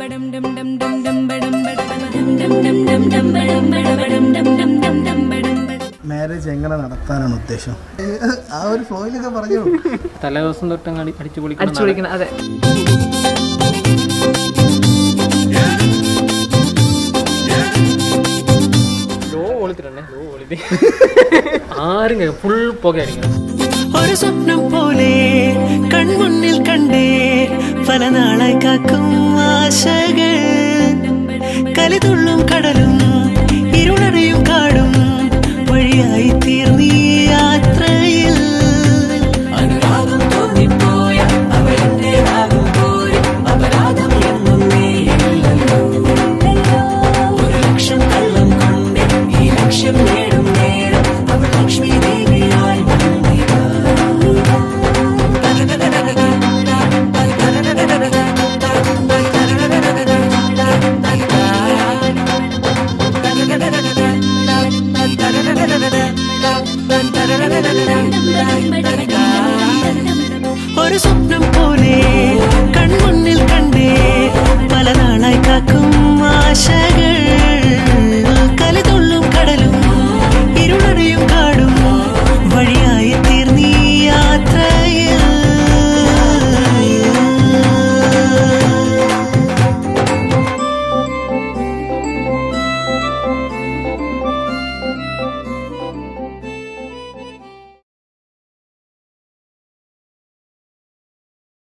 Marriage എങ്ങനെ നടത്താനാണ് ഉദ്ദേശം ആ ഒരു ഫ്ലോയിലൊക്കെ പറഞ്ഞു തലേദിവസം തൊട്ട് അങ്ങ് അടിച്ചു പൊളിക്കണം അടിച്ചു വിളിക്കണം അതെ ലോ ഒളിത്തിട്ടുണ്ടേ ലോ ഒളിത്തി ആരും കേൾക്കും ഫുൾ പുക അടിക്കണം ഒരു സ്വപ്നം പോലെ കൺമുന്നിൽ കണ്ടേ പല നാളായി കാക്കും ആശകൾ കലിതുള്ളും കടലും ഇരുളടയും കാടും വഴിയായി തീർന്നീ യാത്രയിൽ അനുരാഗം തോന്നിപ്പോയ അവളെന്റേതാകും പോലും അപരാധം എന്നും നീയില്ലല്ലോ ഒരു ലക്ഷം കള്ളം കൊണ്ട് ഈ ലക്ഷ്യം നേടും നേരം അവൾ ലക്ഷ്മി ദേവിയായി വന്നിതാ. ഒരു സ്വപ്നം